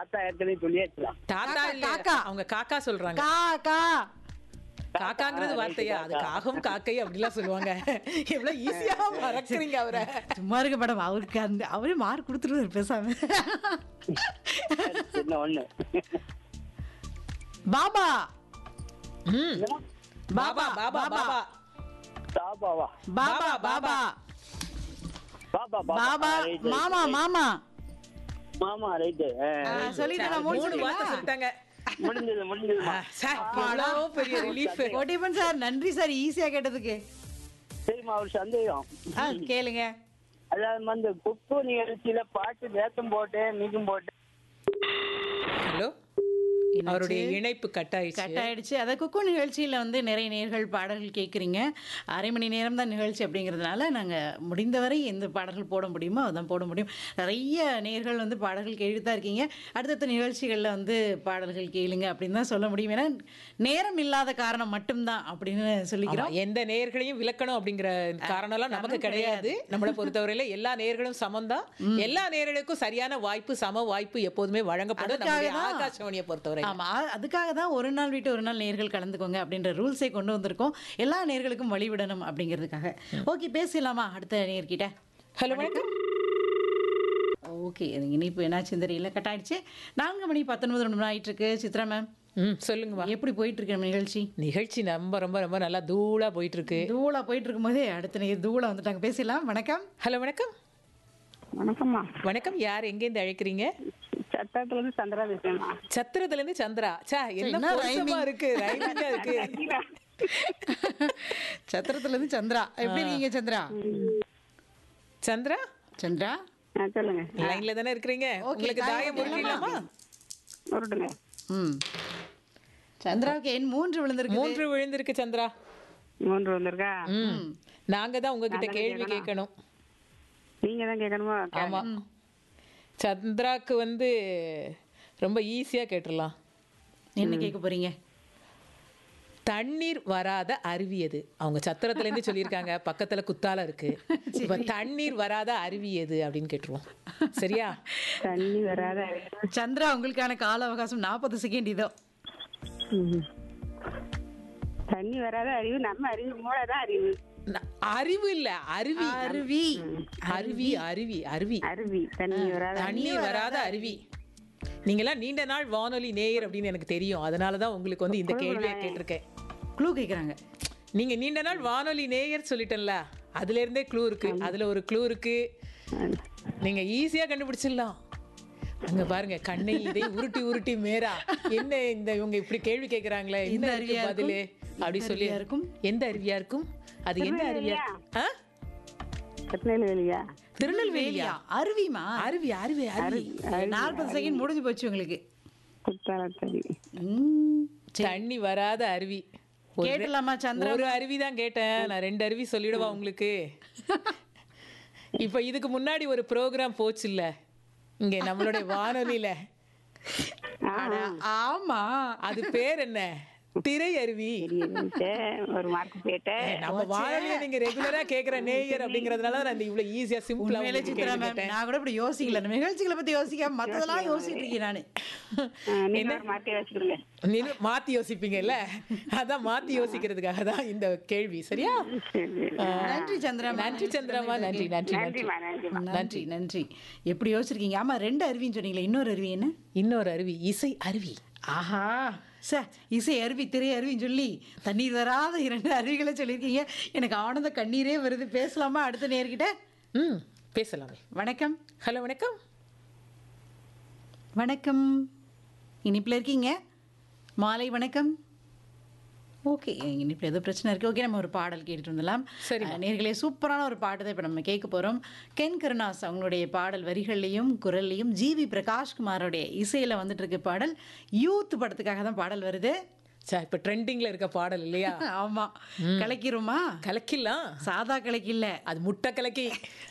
தாத்தா ஏற்கனவே சொல்லியாச்சுலாம் தாத்தா காக்கா, இல்ல காக்கா. அவங்க காக்கா சொல்றாங்க கா கா காக்காங்கிறது வார்த்தையா அது காகம் காக்கை அப்படிலாம் சொல்லுவாங்க எவ்வளவு ஈஸியா மறக்குறீங்க அவரை சும்மா இருக்க மேடம் அவருக்கு அந்த அவரே மார்க் கொடுத்துருவாரு பேசாம சின்ன ஒண்ணு பாபா ம். பாபா பாபா பாபா தாபாவா பாபா பாபா பாபா பாபா right, right, மாமா right. மாமா மாமா ரைட்டு ஆ, சொல்லிட்டேனா மூணு மூணு வார்த்தை சொல்லிட்டீங்களா? சொல்லிட்டாங்க முடிஞ்சது முடிஞ்சதுமா சார், எவ்வளவு பெரிய ரிலீஃப் கோட்டியப்பன் சார் நன்றி சார் ஈஸியா கேட்டதுக்கு சரிம்மா ஒரு சந்தேகம் ஆ, கேளுங்க அதாவது வந்து குப்பு நிகழ்ச்சியில பாட்டு வேத்தம் போட்டு மிகும் போட்டு ஹலோ அவருடைய இணைப்பு கட் ஆயிடுச்சு கட் ஆயிடுச்சு அதை குக்கு நிகழ்ச்சியில் வந்து நிறைய நேர்கள் பாடல்கள் கேட்குறீங்க அரை மணி நேரம் தான் நிகழ்ச்சி அப்படிங்கிறதுனால நாங்கள் முடிந்தவரை எந்த பாடல்கள் போட முடியுமோ அதான் போட முடியும் நிறைய நேர்கள் வந்து பாடல்கள் கேட்டு தான் இருக்கீங்க அடுத்தடுத்த நிகழ்ச்சிகளில் வந்து பாடல்கள் கேளுங்க அப்படின்னு தான் சொல்ல முடியும் ஏன்னா நேரம் இல்லாத காரணம் மட்டும்தான் அப்படின்னு சொல்லிக்கிறோம் ஆமா, எந்த நேர்களையும் விளக்கணும் அப்படிங்கிற காரணம்லாம் நமக்கு கிடையாது நம்மளை பொறுத்தவரையில எல்லா நேர்களும் சமம்தான் எல்லா நேர்களுக்கும் சரியான வாய்ப்பு சம வாய்ப்பு எப்போதுமே வழங்கப்படும் அதுக்காக நம்முடைய தான். ஆகாசவாணியை பொறுத்தவரை ஆமா அ- அதுக்காக தான் ஒரு நாள் விட்டு ஒரு நாள் நேர்கள் கலந்துக்கோங்க அப்படின்ற ரூல்ஸை கொண்டு வந்திருக்கோம் எல்லா நேர்களுக்கும் வழிவிடணும் அப்படிங்கிறதுக்காக ஓகே பேசலாமா அடுத்த நேர்கிட்ட ஹலோ வணக்கம் ஓகே இனிப்பு என்னாச்சு தெரியல கட் ஆயிடுச்சு நான்கு மணி பத்தொன்பது நிமிடம் ஆயிட்டு இருக்கு சித்ரா மேம் ம் சொல்லுங்கம்மா எப்படி போயிட்டு இருக்கு நம்ம நிகழ்ச்சி நிகழ்ச்சி ரொம்ப ரொம்ப ரொம்ப நல்லா தூளா போயிட்டு இருக்கு தூளா போயிட்டு இருக்கும்போதே அடுத்த நேர் தூளா வந்துட்டாங்க பேசலாம் வணக்கம் ஹலோ வணக்கம் வணக்கம்மா வணக்கம் யார் எங்கேருந்து அழைக்கிறீங்க சட்டத்துல இருந்து சந்திரா பேசுறேம்மா சத்திரத்துல இருந்து சந்திரா சா என்ன என்ன பொருத்தமா rhyming? இருக்கு ரைமிங்கா இருக்கு சத்திரத்துல இருந்து சந்திரா எப்படி இருக்கீங்க சந்திரா சந்திரா சந்திரா ஆ, சொல்லுங்க லைன்ல தானே இருக்கிறீங்க உங்களுக்கு தாயம் முடிக்கலாமா உருட்டுங்க ம் சந்திராவுக்கு எண் மூன்று விழுந்திருக்கு மூன்று விழுந்திருக்கு சந்திரா மூன்று வந்திருக்கா ம் நாங்க தான் உங்ககிட்ட கேள்வி கேட்கணும் நீங்க தான் கேட்கணுமா ஆமா சந்திராக்கு வந்து ரொம்ப ஈஸியா கேட்டுடலாம் என்ன கேட்க போறீங்க தண்ணீர் வராத அருவி எது அவங்க சத்திரத்துல இருந்து சொல்லியிருக்காங்க பக்கத்துல குத்தால இருக்கு இப்ப தண்ணீர் வராத அருவி எது அப்படின்னு கேட்டுருவோம் சரியா தண்ணி வராத சந்திரா உங்களுக்கான கால அவகாசம் நாற்பது செகண்ட் இதோ ம். தண்ணி வராத அறிவு நம்ம அறிவு மூளை தான் அறிவு ந- அறிவு இல்ல அருவி அருவி அருவி அருவி அருவி அருவி தண்ணி வராத தண்ணீர் வராத அருவி நீங்கெல்லாம் நீண்ட நாள் வானொலி நேயர் அப்படின்னு எனக்கு தெரியும் அதனால தான் உங்களுக்கு வந்து இந்த கேள்வியை கேட்டிருக்கேன் க்ளூ கேக்குறாங்க நீங்க நீண்ட நாள் வானொலி நேயர் சொல்லிட்டேன்ல அதுல இருந்தே க்ளூ இருக்கு அதுல ஒரு க்ளூ இருக்கு நீங்க ஈஸியா கண்டுபிடிச்சிடலாம் அங்க பாருங்க கண்ணை இதை உருட்டி உருட்டி மேரா என்ன இந்த இவங்க இப்படி கேள்வி கேக்குறாங்களே இந்த என்ன அருவியா இருக்கு பதிலு இருக்கும்? அப்படி எந்த சொல்லி அருவியா இருக்கும்? எந்த அருவியா இருக்கும் அது எந்த அருவியா ஆ? திருநெல்வேலியா திருநெல்வேலியா அருவிமா அருவி அருவி அருவி நாற்பது செகண்ட் முடிஞ்சு போச்சு உங்களுக்கு குத்தாலத்தடி ம், சரி. தண்ணி வராத அருவி ஒரு- கேட்டலாமா சந்திரா ஒரு அருவி தான் கேட்டேன் நான் ரெண்டு அருவி சொல்லிடவா உங்களுக்கு இப்ப இதுக்கு முன்னாடி ஒரு ப்ரோக்ராம் போச்சு இல்ல இங்க நம்மளுடைய வானொலியில அட, ஆமா அது பேர் என்ன திரை அருவி ஒரு மார்க் போயிட்டேன் நம்ம வானொலியில நீங்க ரெகுலரா கேக்குற நேயர் அப்படிங்கறதுனால தான் நான் இந்த இவ்வளவு ஈஸியா சிம்பிளா உண்மையிலே சித்ரா மேம் நான் கூட இப்படி யோசிக்கல இந்த நிகழ்ச்சிகளை பத்தி யோசிக்காம மத்ததெல்லாம் யோசிச்சுட்டு இருக்கேன் நானு நீங்க ஒரு மார்க்கே வச்சுக்கிடுங்க நீங்க மாத்தி யோசிப்பீங்கல்ல அதான் மாத்தி யோசிக்கிறதுக்காக தான் இந்த கேள்வி சரியா சரி நன்றி சந்திரா மேம். நன்றி சந்திரமா நன்றி நன்றி நன்றி நன்றிம்மா நன்றிம்மா நன்றி நன்றி எப்படி யோசிச்சிருக்கீங்க ஆமா ரெண்டு அருவின்னு சொன்னீங்களே இன்னொரு அருவி என்ன இன்னொரு அருவி இசை அருவி ஆஹா சார் இசை அருவி திரை அருவின்னு சொல்லி தண்ணீர் வராத இரண்டு அருவிகளை சொல்லியிருக்கீங்க எனக்கு ஆனந்த கண்ணீரே வருது பேசலாமா அடுத்த நேர்கிட்ட ம் பேசலாமே வணக்கம் ஹலோ வணக்கம் வணக்கம் இனிப்பில் இருக்கீங்க மாலை வணக்கம் ஓகே இனிப்பில் ஏதோ பிரச்சனை இருக்குது ஓகே நம்ம ஒரு பாடல் கேட்டுட்டு வந்துடலாம் சரிம்மா. அஹ், நேர்களே சூப்பரான ஒரு பாட்டு தான் இப்போ நம்ம கேட்க போகிறோம் கென் கருணாஸ் அவங்களுடைய பாடல் வரிகள்லையும் குரல்லையும் ஜிவி பிரகாஷ்குமாரோடைய இசையில் வந்துட்டு இருக்க பாடல் யூத் படத்துக்காக தான் பாடல் வருது சார் இப்போ ட்ரெண்டிங்கில் இருக்க பாடல் இல்லையா ஆமா கலக்கிருமா கலக்கிலாம் சாதா கலக்கி இல்ல அது முட்டை கலக்கி